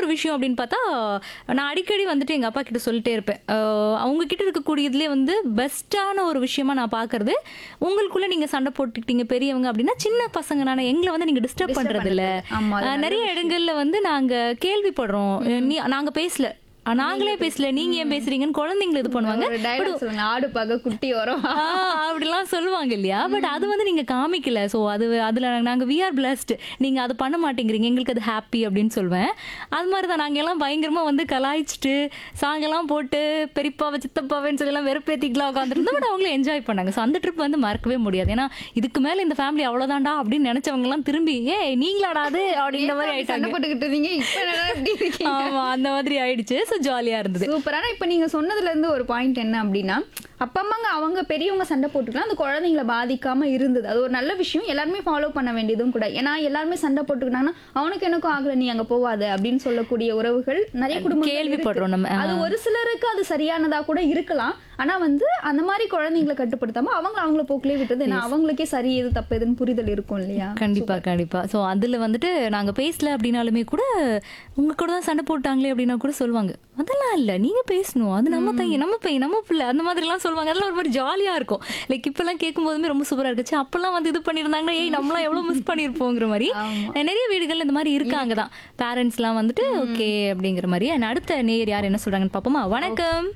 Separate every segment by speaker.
Speaker 1: இன்னொரு விஷயம் அப்படின்னு பார்த்தா நான் அடிக்கடி வந்துட்டு எங்க அப்பா கிட்ட சொல்லிட்டே இருப்பேன் அஹ் அவங்க கிட்ட இருக்கக்கூடியதுலேயே வந்து பெஸ்ட்டான ஒரு விஷயமா நான் பார்க்கறது உங்களுக்குள்ள நீங்க சண்டை போட்டுக்கிட்டீங்க பெரியவங்க அப்படின்னா சின்ன பசங்க நான் எங்களை வந்து நீங்க டிஸ்டர்ப் பண்றது இல்ல
Speaker 2: ஆமா அது
Speaker 1: அஹ் நிறைய இடங்கள்ல வந்து நாங்க கேள்விப்படுறோம் நீ நாங்க பேசல அஹ் நாங்களே பேசல நீங்க ஏன் பேசுறீங்கன்னு குழந்தைங்களை இது பண்ணுவாங்க
Speaker 2: ஒரு டைலாக் சொல்லுங்க ஆடு பார்க்க குட்டி வரும்
Speaker 1: ஆ, அப்படிலாம் சொல்லுவாங்க இல்லையா பட் அது வந்து நீங்க காமிக்கல சோ அது அதுல நாங்க வி ஆர் பிளஸ்ட் நீங்க அதை பண்ண மாட்டேங்கிறீங்க எங்களுக்கு அது ஹாப்பி அப்படின்னு சொல்வேன் அது மாதிரி தான் நாங்க எல்லாம் பயங்கரமா வந்து கலாய்ச்சிட்டு சாங் எல்லாம் போட்டு பெரியப்பாவை சித்தப்பாவேன்னு சொல்லி எல்லாம் வெறுப்பேத்திக்கலாம் உட்காந்துருந்தோம் பட் அவங்களும் என்ஜாய் பண்ணாங்க ஸோ அந்த ட்ரிப் வந்து மறக்கவே முடியாது ஏன்னா இதுக்கு மேல இந்த ஃபேமிலி அவ்வளவுதான்டா அப்படின்னு நினைச்சவங்க எல்லாம் திரும்பி ஏ நீங்களாடா அது அப்படின்ற மாதிரி
Speaker 2: சண்டை
Speaker 1: ஆயிட்டாங்க
Speaker 2: போட்டுக்கிட்டு இருந்தீங்க இப்ப என்னடா இப்படி இருக்கீங்க
Speaker 1: ஆமா அந்த மாதிரி ஆயிடுச்சு ஸோ ஜாலியா இருந்தது
Speaker 2: சூப்பர் ஆனா இப்ப நீங்க சொன்னதுல இருந்து ஒரு பாயிண்ட் என்ன அப்படின்னா அப்பா அம்மாங்க அவங்க பெரியவங்க சண்டை போட்டுக்கலாம் அந்த குழந்தைங்களை பாதிக்காம இருந்தது அது ஒரு நல்ல விஷயம் எல்லாருமே ஃபாலோ பண்ண வேண்டியதும் கூட ஏன்னா எல்லாருமே சண்டை போட்டுக்கிட்டாங்கன்னா அவனுக்கு எனக்கும் ஆகல நீ அங்க போவாத அப்படின்னு சொல்லக்கூடிய உறவுகள் நிறைய குடும்பம்
Speaker 1: கேள்விப்படுறோம் நம்ம.
Speaker 2: அது ஒரு சிலருக்கு அது சரியானதா கூட இருக்கலாம் ஆனா வந்து அந்த மாதிரி குழந்தைங்களை கட்டுப்படுத்தாம அவங்க அவங்கள போக்கிலே விட்டது ஏன்னா அவங்களுக்கே சரி எது தப்பு எதுன்னு புரிதல் இருக்கும் இல்லையா
Speaker 1: கண்டிப்பா கண்டிப்பா சோ அதுல வந்துட்டு நாங்க பேசல அப்படின்னாலுமே கூட உங்க கூட தான் சண்டை போட்டாங்களே அப்படின்னா கூட சொல்லுவாங்க அதெல்லாம் இல்ல நீங்க பேசணும் அது நம்ம பையன் நம்ம பையன் நம்ம பிள்ளை அந்த மாதிரி எல்லாம் சொல்லுவாங்க அதெல்லாம் ஒரு மாதிரி ஜாலியா இருக்கும் லைக் இப்பெல்லாம் கேட்கும் போதுமே ரொம்ப சூப்பரா இருந்துச்சு அப்பெல்லாம் வந்து இது பண்ணிருந்தாங்கன்னா ஏய் நம்மளாம் எவ்வளவு மிஸ் பண்ணிருப்போங்கிற மாதிரி நிறைய வீடுகள் இந்த மாதிரி இருக்காங்க தான் பேரண்ட்ஸ் எல்லாம் வந்துட்டு ஓகே அப்படிங்கிற மாதிரி And அடுத்த நேயர் யார் என்ன சொல்றாங்கன்னு பாப்போமா வணக்கம்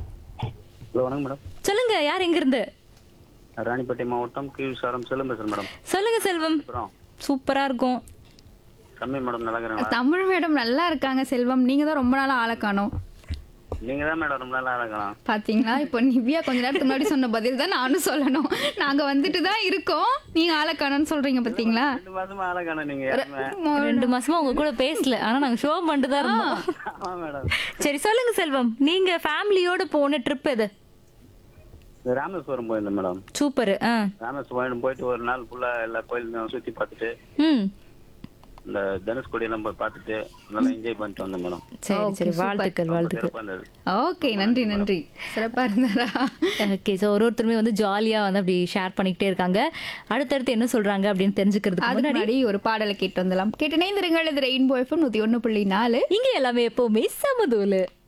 Speaker 3: ஹலோ வணக்கம் மேடம்
Speaker 1: சொல்லுங்க யார் எங்க இருந்து
Speaker 3: ராணிப்பேட்டை மாவட்டம் கீழ்சாரம் செல்லும் பேசுறேன் மேடம்
Speaker 1: சொல்லுங்க செல்வம்
Speaker 3: அப்புறம்
Speaker 1: சூப்பரா இருக்கும்
Speaker 3: கம்மி மேடம் நல்லா இருக்கிறீங்களா
Speaker 2: தமிழ் மேடம் நல்லா இருக்காங்க செல்வம் நீங்க தான் ரொம்ப நாளா ஆளை காணோம்
Speaker 3: நீங்க தான் மேடம் ரொம்ப நல்லா இருக்கலாம்
Speaker 2: பாத்தீங்களா இப்போ நிவ்யா கொஞ்ச நேரத்துக்கு முன்னாடி சொன்ன பதில் தான் நானும் சொல்லணும் நாங்க வந்துட்டு தான் இருக்கோம் நீங்க ஆளக்கானன்னு சொல்றீங்க பாத்தீங்களா
Speaker 3: ரெண்டு மாசமா அழகான நீங்க யாருமே
Speaker 1: ரெண்டு மாசமா உங்க கூட பேசல ஆனா நாங்க ஷோ பண்ணிட்டு தான் இருந்தோம்
Speaker 3: ஆமா மேடம்
Speaker 1: சரி சொல்லுங்க செல்வம் நீங்க ஃபேமிலியோட போன ட்ரிப் எது
Speaker 3: இந்த ராமேஸ்வரம் போயிருந்தேன் மேடம்
Speaker 1: சூப்பர் ஆ
Speaker 3: ராமேஸ்வரம் போயிட்டு ஒரு நாள் ஃபுல்லா எல்லா கோயிலும் சுத்தி பார்த்துட்டு
Speaker 1: ம்
Speaker 3: இந்த தனுஷ்கோடி எல்லாம் போய் பார்த்துட்டு நல்லா என்ஜாய் பண்ணிட்டு வந்தேன் மேடம்
Speaker 1: சரி சரி வாழ்த்துக்கள் வாழ்த்துக்கள்
Speaker 3: சிறப்பா இருந்தது
Speaker 2: ஓகே நன்றி நன்றி சிறப்பா இருந்தாரா
Speaker 1: ஓகே ஸோ ஒரு ஒருத்தருமே வந்து ஜாலியா வந்து அப்படி ஷேர் பண்ணிக்கிட்டே இருக்காங்க அடுத்தடுத்து என்ன சொல்றாங்க அப்படின்னு தெரிஞ்சுக்கிறதுக்கு
Speaker 2: அதுக்கு
Speaker 1: முன்னாடி
Speaker 2: முன்னாடி ஒரு பாடலை கேட்டு வந்துடலாம் கேட்டு இணைந்திருங்கள் இது ரெயின்போ எஃப்எம் நூத்தி ஒண்ணு புள்ளி நாலு
Speaker 1: இங்க எல்லாமே எப்பவுமே சமதூலு